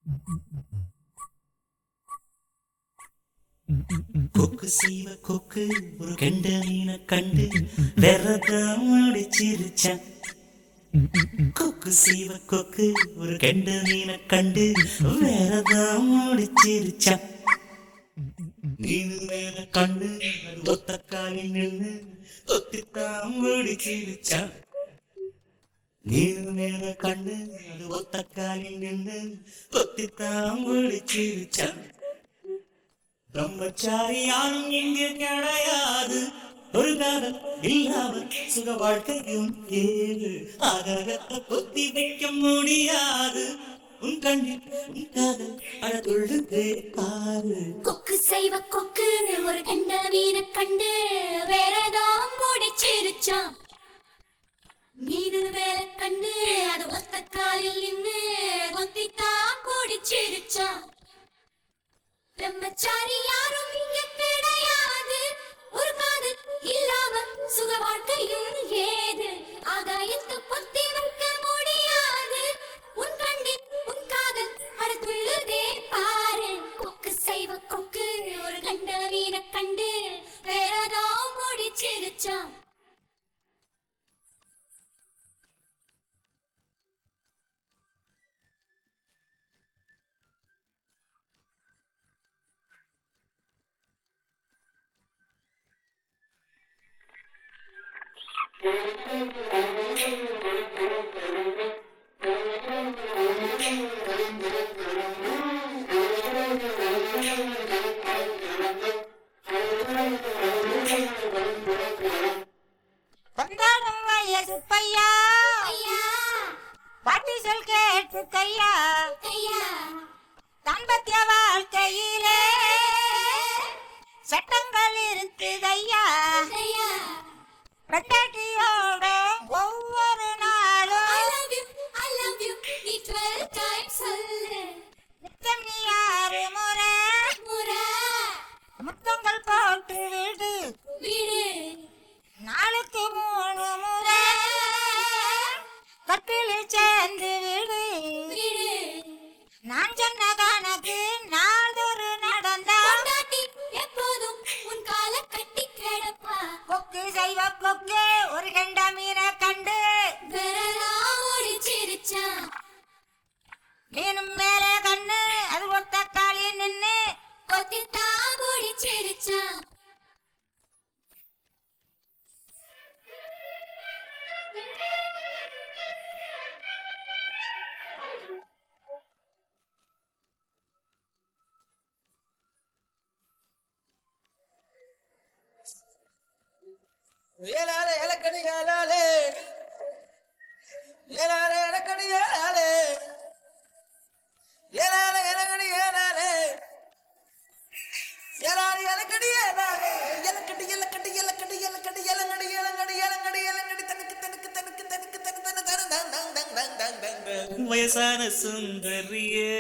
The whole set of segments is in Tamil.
கொக்கு சீவ கொக்கு ஒரு கெண்ட மீனை கண்டு விரதம் அடிச்சிருச்சான் கொக்கு சீவ கொக்கு ஒரு கெண்ட மீனை கண்டு விரதம் அடிச்சிருச்சான் மீன் மேல கண்ணு அது ஒத்த காலில் நின்று தொத்தித்தான் முடிச்சிருச்சான் மீன் மேல கண்ணு அது ஒத்த காலில் நின்று தொத்தித்தான் முடிச்சிருச்சான் பிரம்மச்சாரி யாரும் இங்கே கிடையாது ஒரு காதல் இல்லாமல் சுக வாழ்க்கையும் ஏது ஆகாரத்தை பொத்தி வைக்க முடியாது உன் கண்ணில் உன் காதல் அழகுள்ளதே பாரு கொக்கு செய்வ கொக்கு ஒரு கண்ட மீனை கண்டு வேறதான் முடிச்சிருச்சான் மீது வேலை கண்டு அது ஒத்த காலில் நின்று கொத்தித்தான் குடிச்சிருச்சான் பிரம்மச்சாரி யாரும் இங்க கிடையாது ஒரு காதல் இல்லாம சுக வாழ்க்கையும் ஏது ஆகாயத்தை பொத்தி வைக்க முடியாது உன் கண்ணில் உன் காதல் அடுத்துள்ளதே பாரு கொக்கு செய்வ கொக்கு ஒரு கண்ட வீர கண்டு வேறதான் முடிச்சிருச்சான் கொண்டாடும் வயசு பையா ஐயா பாட்டி சொல் கேட்டு கையா ஐயா தாம்பத்திய வாழ்க்கையிலே சட்டங்கள் இருக்குதையா ஐயா பிரட்டாட்டியோட ஒவ்வொரு I நாளும் love you, I love you, நீ 12 times சொல்லு நித்தம் நீ ஆறு முறை முறை முத்தங்கள் போட்டு விடு வீடு நாளுக்கு மூணு முறை கட்டிலில் சேர்ந்து விடு வீடு நான் சொன்ன கணக்கு நாளொரு நடந்தா கொண்டாட்டி எப்போதும் உன் கால கட்டி கிடப்பா கொக்கு செய்வ கொக்கு ஒரு கண்ட மீனை கண்டு விரலாம் ஒடிச்சிருச்சான் மீனும் மேல கண்ணு அது ஒத்த காலி நின்னு கொத்தித்தான் குடிச்சிருச்சான் ஏலாலே இலக்கணி ஏலாலே ஏலாலே இலக்கணி ஏலாலே ஏலாலே இலக்கணி ஏலாலே ஏலாலே இலக்கணி ஏலாலே இலக்கடி இலக்கடி இலக்கடி இலக்கடி இலங்கடி இலங்கடி இலங்கடி இலங்கடி தனக்கு தனக்கு தனக்கு தனக்கு தனக்கு தனக்கு தனக்கு தங் தங் தங் தங் தங் தங் தங் வயசான சுந்தரியே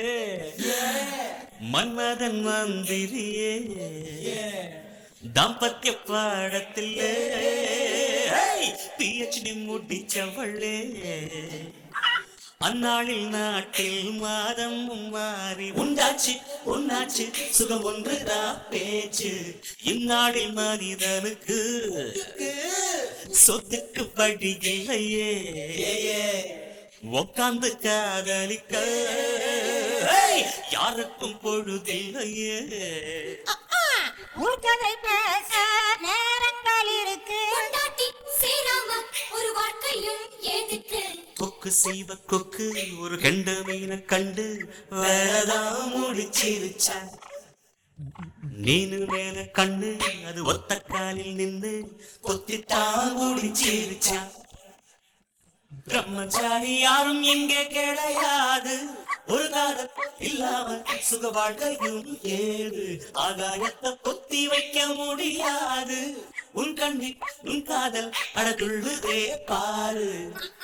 மன்மதன் மந்திரியே தாம்பத்திய பாடத்திலே பிஹெச்டி முடிச்சவளே அந்நாளில் நாட்டில் மாதம் மாறி உண்டாச்சு உன்னாச்சு சுகம் ஒன்றுதான் பேச்சு இந்நாளில் மனிதனுக்கு சொத்துக்கு வழி இல்லையே உக்காந்து காதலிக்க ஏய், யாருக்கும் பொழுதில்லையே உள்கதை பேச நேரங்கள் இருக்கு கொண்டாட்டி சேராம ஒரு வாழ்க்கையும் எதுக்கு கொக்கு செய்வ கொக்கு ஒரு கெண்ட மீனை கண்டு வேறதான் முடிச்சிருச்சா நீனு மேல கண்ணு அது ஒத்த காலில் நின்று கொத்தித்தான் முடிச்சிருச்சா பிரம்மச்சாரி யாரும் எங்கே கிடையாது ஒரு காதல் இல்லாம சுக வாழ்க்கையும் ஏது ஆகாயத்தை பொத்தி வைக்க முடியாது உன் கண்ணில் உன் காதல் அடகுள்ளுதே பாரு